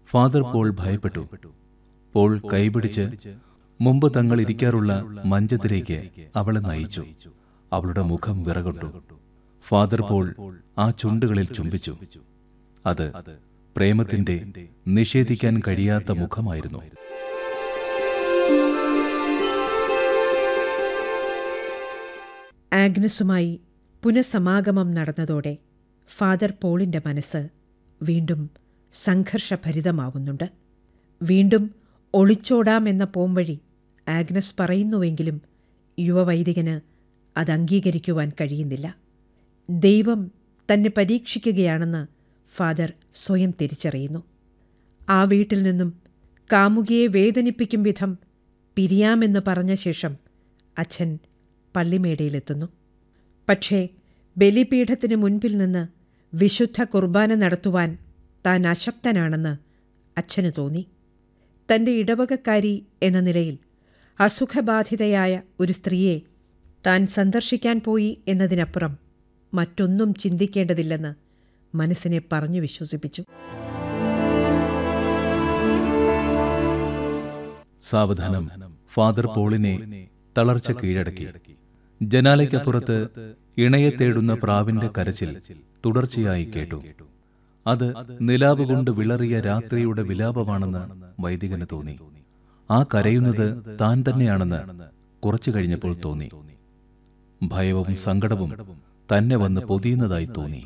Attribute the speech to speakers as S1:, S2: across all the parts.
S1: father Paul ഭയപ്പെട്ടു Paul കൈപിടിച്ച് മുമ്പ് തങ്ങൾ ഇരിക്കാറുള്ള മഞ്ചത്തിലേക്ക് അവളെ നയിച്ചു അവളുടെ മുഖം വിറകൊണ്ടു ഫാദർ പോൾ ആ ചുണ്ടുകളിൽ ചുംബിച്ചു അത് പ്രേമത്തിന്റെ നിഷേധിക്കാൻ കഴിയാത്ത മുഖമായിരുന്നു
S2: ആഗ്നസുമായി പുനഃസമാഗമം നടന്നതോടെ ഫാദർ പോളിന്റെ മനസ്സ് വീണ്ടും സംഘർഷഭരിതമാവുന്നുണ്ട് വീണ്ടും ഒളിച്ചോടാമെന്ന പോംവഴി ആഗ്നസ് പറയുന്നുവെങ്കിലും യുവവൈദികന് അത് അംഗീകരിക്കുവാൻ കഴിയുന്നില്ല ദൈവം തന്നെ പരീക്ഷിക്കുകയാണെന്ന് ഫാദർ സ്വയം തിരിച്ചറിയുന്നു ആ വീട്ടിൽ നിന്നും കാമുകിയെ വേദനിപ്പിക്കും വിധം പിരിയാമെന്ന് പറഞ്ഞ ശേഷം അച്ഛൻ പള്ളിമേടയിലെത്തുന്നു പക്ഷേ ബലിപീഠത്തിന് മുൻപിൽ നിന്ന് വിശുദ്ധ കുർബാന നടത്തുവാൻ താൻ അശക്തനാണെന്ന് അച്ഛന് തോന്നി തന്റെ ഇടവകക്കാരി എന്ന നിലയിൽ അസുഖബാധിതയായ ഒരു സ്ത്രീയെ താൻ സന്ദർശിക്കാൻ പോയി എന്നതിനപ്പുറം മറ്റൊന്നും ചിന്തിക്കേണ്ടതില്ലെന്ന് മനസ്സിനെ പറഞ്ഞു വിശ്വസിപ്പിച്ചു
S1: സാവധാനം ഫാദർ പോളിനെ തളർച്ച കീഴടക്കി ജനാലയ്ക്കപ്പുറത്ത് ഇണയെ തേടുന്ന പ്രാവിന്റെ കരച്ചിൽ തുടർച്ചയായി കേട്ടു അത് നിലാവ് കൊണ്ട് വിളറിയ രാത്രിയുടെ വിലാപമാണെന്ന് വൈദികന് തോന്നി ആ കരയുന്നത് താൻ തന്നെയാണെന്ന് കുറച്ചു കഴിഞ്ഞപ്പോൾ തോന്നി ഭയവും സങ്കടവും തന്നെ വന്ന് പൊതിയുന്നതായി തോന്നി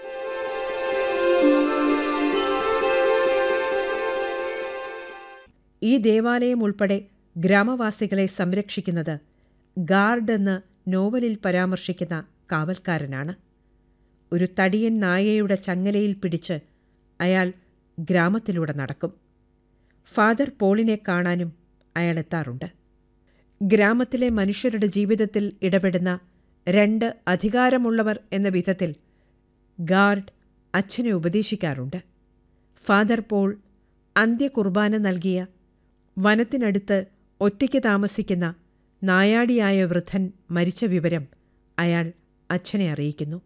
S2: ഈ ദേവാലയം ഉൾപ്പെടെ ഗ്രാമവാസികളെ സംരക്ഷിക്കുന്നത് ഗാർഡ് എന്ന് നോവലിൽ പരാമർശിക്കുന്ന കാവൽക്കാരനാണ് ഒരു തടിയൻ നായയുടെ ചങ്ങലയിൽ പിടിച്ച് അയാൾ ഗ്രാമത്തിലൂടെ നടക്കും ഫാദർ പോളിനെ കാണാനും അയാൾ എത്താറുണ്ട് ഗ്രാമത്തിലെ മനുഷ്യരുടെ ജീവിതത്തിൽ ഇടപെടുന്ന രണ്ട് അധികാരമുള്ളവർ എന്ന വിധത്തിൽ ഗാർഡ് അച്ഛനെ ഉപദേശിക്കാറുണ്ട് ഫാദർ പോൾ അന്ത്യകുർബാന നൽകിയ വനത്തിനടുത്ത് ഒറ്റയ്ക്ക് താമസിക്കുന്ന നായാടിയായ വൃദ്ധൻ മരിച്ച വിവരം അയാൾ അച്ഛനെ അറിയിക്കുന്നു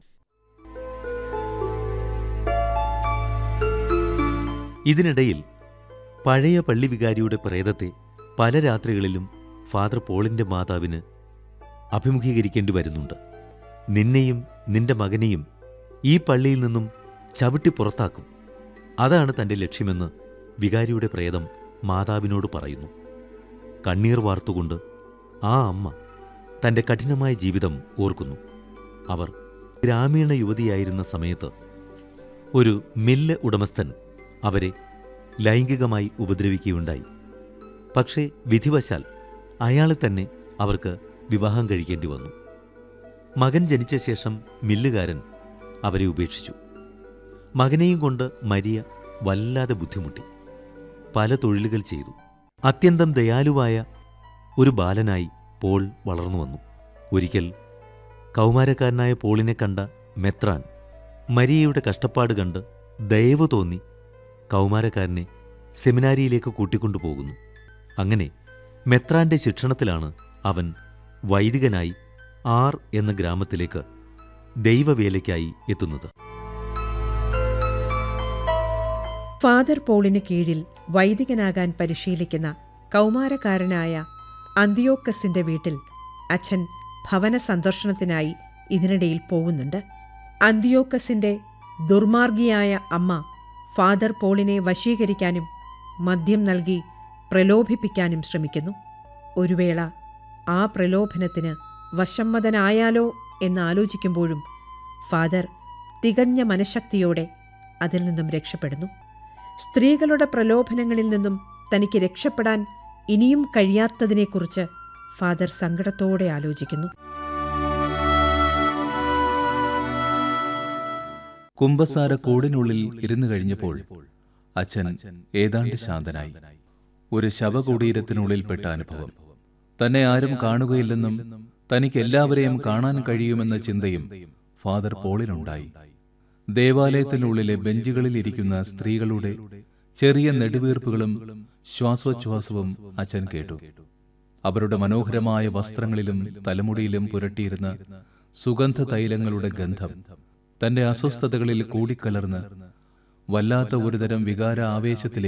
S3: ഇതിനിടയിൽ പഴയ പള്ളിവികാരിയുടെ പ്രേതത്തെ പല രാത്രികളിലും ഫാദർ പോളിന്റെ മാതാവിന് അഭിമുഖീകരിക്കേണ്ടി വരുന്നുണ്ട് നിന്നെയും നിന്റെ മകനെയും ഈ പള്ളിയിൽ നിന്നും ചവിട്ടി പുറത്താക്കും അതാണ് തന്റെ ലക്ഷ്യമെന്ന് വികാരിയുടെ പ്രേതം മാതാവിനോട് പറയുന്നു കണ്ണീർ വാർത്തുകൊണ്ട് ആ അമ്മ തന്റെ കഠിനമായ ജീവിതം ഓർക്കുന്നു അവർ ഗ്രാമീണ യുവതിയായിരുന്ന സമയത്ത് ഒരു മില്ല് ഉടമസ്ഥൻ അവരെ ലൈംഗികമായി ഉപദ്രവിക്കുകയുണ്ടായി പക്ഷേ വിധിവശാൽ അയാളെ തന്നെ അവർക്ക് വിവാഹം കഴിക്കേണ്ടി വന്നു മകൻ ജനിച്ച ശേഷം മില്ലുകാരൻ അവരെ ഉപേക്ഷിച്ചു മകനെയും കൊണ്ട് മരിയ വല്ലാതെ ബുദ്ധിമുട്ടി പല തൊഴിലുകൾ ചെയ്തു അത്യന്തം ദയാലുവായ ഒരു ബാലനായി പോൾ വളർന്നു വന്നു ഒരിക്കൽ കൗമാരക്കാരനായ പോളിനെ കണ്ട മെത്രാൻ മരിയയുടെ കഷ്ടപ്പാട് കണ്ട് ദയവ് തോന്നി കൗമാരക്കാരനെ സെമിനാരിയിലേക്ക് കൂട്ടിക്കൊണ്ടുപോകുന്നു അങ്ങനെ മെത്രാന്റെ ശിക്ഷണത്തിലാണ് അവൻ വൈദികനായി ആർ എന്ന ഗ്രാമത്തിലേക്ക് ദൈവവേലയ്ക്കായി എത്തുന്നത്
S2: ഫാദർ പോളിന് കീഴിൽ വൈദികനാകാൻ പരിശീലിക്കുന്ന കൗമാരക്കാരനായ അന്തിയോക്കസിന്റെ വീട്ടിൽ അച്ഛൻ ഭവന സന്ദർശനത്തിനായി ഇതിനിടയിൽ പോകുന്നുണ്ട് അന്തിയോക്കസിന്റെ ദുർമാർഗിയായ അമ്മ ഫാദർ പോളിനെ വശീകരിക്കാനും മദ്യം നൽകി പ്രലോഭിപ്പിക്കാനും ശ്രമിക്കുന്നു ഒരു വേള ആ പ്രലോഭനത്തിന് വശമ്മതനായാലോ എന്നാലോചിക്കുമ്പോഴും ഫാദർ തികഞ്ഞ മനഃശക്തിയോടെ അതിൽ നിന്നും രക്ഷപ്പെടുന്നു സ്ത്രീകളുടെ പ്രലോഭനങ്ങളിൽ നിന്നും തനിക്ക് രക്ഷപ്പെടാൻ ഇനിയും കഴിയാത്തതിനെക്കുറിച്ച് ഫാദർ സങ്കടത്തോടെ ആലോചിക്കുന്നു
S1: കുംഭസാര കൂടിനുള്ളിൽ ഇരുന്നു കഴിഞ്ഞപ്പോൾ അച്ഛൻ ഏതാണ്ട് ശാന്തനായി ഒരു ശവകുടീരത്തിനുള്ളിൽപ്പെട്ട അനുഭവം തന്നെ ആരും കാണുകയില്ലെന്നും തനിക്ക് എല്ലാവരെയും കാണാൻ കഴിയുമെന്ന ചിന്തയും ഫാദർ പോളിനുണ്ടായി ദേവാലയത്തിനുള്ളിലെ ബെഞ്ചുകളിൽ ഇരിക്കുന്ന സ്ത്രീകളുടെ ചെറിയ നെടുവീർപ്പുകളും ശ്വാസോച്ഛ്വാസവും അച്ഛൻ കേട്ടു അവരുടെ മനോഹരമായ വസ്ത്രങ്ങളിലും തലമുടിയിലും പുരട്ടിയിരുന്ന സുഗന്ധ തൈലങ്ങളുടെ ഗന്ധം തന്റെ അസ്വസ്ഥതകളിൽ കൂടിക്കലർന്ന് വല്ലാത്ത ഒരുതരം വികാര ആവേശത്തിലേക്ക്